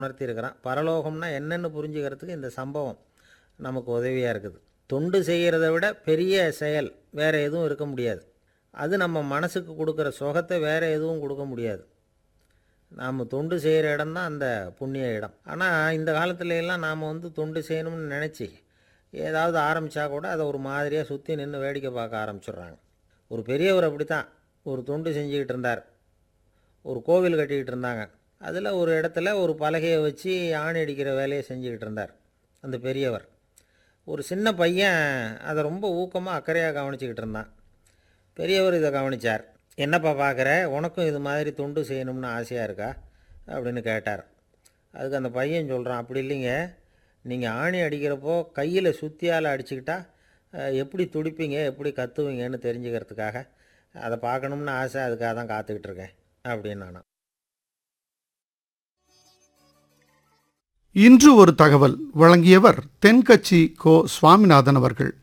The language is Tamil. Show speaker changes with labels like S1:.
S1: உணர்த்தியிருக்கிறான் பரலோகம்னா என்னன்னு புரிஞ்சுக்கிறதுக்கு இந்த சம்பவம் நமக்கு உதவியாக இருக்குது தொண்டு செய்கிறத விட பெரிய செயல் வேறு எதுவும் இருக்க முடியாது அது நம்ம மனசுக்கு கொடுக்குற சுகத்தை வேறு எதுவும் கொடுக்க முடியாது நாம் தொண்டு செய்கிற இடம் தான் அந்த புண்ணிய இடம் ஆனால் இந்த காலத்துல எல்லாம் நாம் வந்து தொண்டு செய்யணும்னு நினச்சி ஏதாவது ஆரம்பித்தா கூட அதை ஒரு மாதிரியாக சுற்றி நின்று வேடிக்கை பார்க்க ஆரம்பிச்சிடுறாங்க ஒரு பெரியவர் அப்படி தான் ஒரு தொண்டு செஞ்சுக்கிட்டு இருந்தார் ஒரு கோவில் கட்டிக்கிட்டு இருந்தாங்க அதில் ஒரு இடத்துல ஒரு பலகையை வச்சு ஆணி அடிக்கிற வேலையை செஞ்சுக்கிட்டு இருந்தார் அந்த பெரியவர் ஒரு சின்ன பையன் அதை ரொம்ப ஊக்கமாக அக்கறையாக கவனிச்சுக்கிட்டு இருந்தான் பெரியவர் இதை கவனிச்சார் என்னப்பா பார்க்குற உனக்கும் இது மாதிரி தொண்டு செய்யணும்னு ஆசையாக இருக்கா அப்படின்னு கேட்டார் அதுக்கு அந்த பையன் சொல்கிறான் அப்படி இல்லைங்க நீங்கள் ஆணி அடிக்கிறப்போ கையில் சுத்தியால் அடிச்சுக்கிட்டா அஹ், எப்படி துடிப்பீங்க எப்படி கத்துவீங்கன்னு தெரிஞ்சுக்கிறதுக்காக அதை பார்க்கணும்னு ஆசை அதுக்காக தான் காத்துக்கிட்டு இருக்கேன் அப்படின்னு நானும்
S2: இன்று ஒரு தகவல் வழங்கியவர் தென்கட்சி கோ சுவாமிநாதன் அவர்கள்